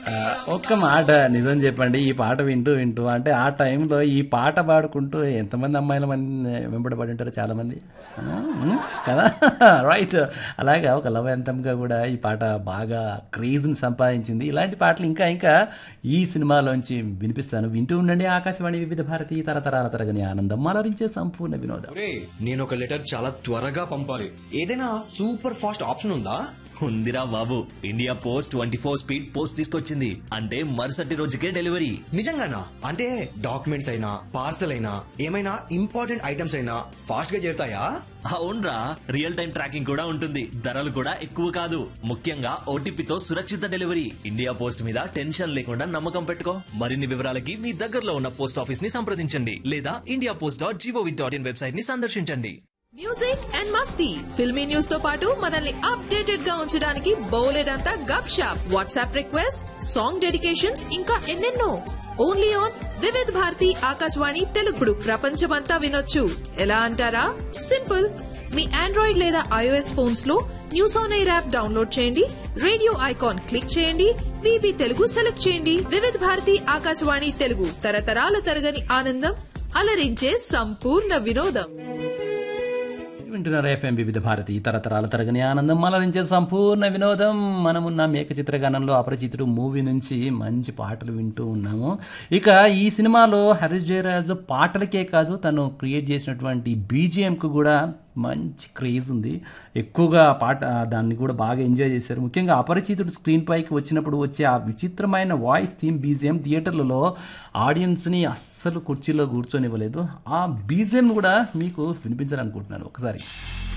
ఆ, ఒక్క మాట నిజం చెప్పండి ఈ పాట వింటూ వింటూ అంటే ఆ టైంలో ఈ పాట పాడుకుంటూ ఎంతమంది అమ్మాయిల మంది వెంబడబడి ఉంటారు చాలా మంది ఆ, ఉమ్, కదా రైట్ అలాగా ఒక లవ్ యాంథమ్గా కూడా ఈ పాట బాగా క్రేజ్ని సంపాదించింది ఇలాంటి పాటలు ఇంకా ఇంకా ఈ సినిమాలోంచి వినిపిస్తాను వింటూ ఉండండి ఆకాశవాణి వివిధ భారతి తరతరాల తరగని ఆనందం మలరించే సంపూర్ణ వినోదం ఒరే నేను ఒక లెటర్ చాలా త్వరగా పంపాలి ఏదైనా సూపర్ ఫాస్ట్ ఆప్షన్ ఉందా ఉందిరా బాబు India post twenty four speed post తీసుకొచ్చింది అంటే మరుసటి రోజుకే డెలివరీ నిజంగానా అంటే డాక్యుమెంట్స్ అయినా పార్సల్ అయినా ఏమైనా ఇంపార్టెంట్ ఐటమ్స్ అయినా ఫాస్ట్ గా చేరుతాయా అవునరా రియల్ టైం ట్రాకింగ్ కూడా ఉంటుంది ధరలు కూడా ఎక్కువ కాదు ముఖ్యంగా ఓటీపీతో సురక్షిత డెలివరీ ఇండియా పోస్ట్ మీద టెన్షన్ లేకుండా నమ్మకం పెట్టుకో మరిన్ని వివరాలకి మీ దగ్గరలో ఉన్న పోస్ట్ ఆఫీస్ ని సంప్రదించండి లేదా India post dot GOV dot in website ని సందర్శించండి మ్యూజిక్ అండ్ మస్తీ ఫిల్మీ న్యూస్ తో పాటు మనల్ని అప్డేటెడ్ గా ఉంచడానికి బోలెడంతా గప్ షాప్ వాట్సాప్ రిక్వెస్ట్ సాంగ్ డెడికేషన్స్ ఇంకా ఎన్నెన్నో ఓన్లీ ఆన్ వివిధ్ భారతి ఆకాశవాణి తెలుగుడు ప్రపంచమంతా వినొచ్చు ఎలా అంటారా సింపుల్ మీ ఆండ్రాయిడ్ లేదా ఐఓఎస్ ఫోన్స్ లో news on air app download చేయండి రేడియో ఐకాన్ క్లిక్ చేయండి వివి తెలుగు సెలెక్ట్ చేయండి వివిధ్ భారతి ఆకాశవాణి తెలుగు తరతరాల తరగని ఆనందం అలరించే సంపూర్ణ వినోదం వింటున్నారు ఎఫ్ఎం వివిధ భారతి తరతరాల తరగని ఆనందం మలరించే సంపూర్ణ వినోదం మనమున్న మేక చిత్రగానంలో అపరిచితుడు మూవీ నుంచి మంచి పాటలు వింటూ ఉన్నాము ఇక ఈ సినిమాలో హరీష్ జయరాజు పాటలకే కాదు తను క్రియేట్ చేసినటువంటి బీజిఎంకు కూడా మంచి క్రేజ్ ఉంది ఎక్కువగా ఆ పాట ఆ దాన్ని కూడా బాగా ఎంజాయ్ చేశారు ముఖ్యంగా అపరిచితుడు స్క్రీన్ పైకి వచ్చినప్పుడు వచ్చే ఆ విచిత్రమైన వాయిస్ థీమ్ బీజిఎం థియేటర్లలో ఆడియన్స్ని అస్సలు కుర్చీలో కూర్చొనివ్వలేదు ఆ బీజిఎం కూడా మీకు వినిపించాలనుకుంటున్నాను ఒకసారి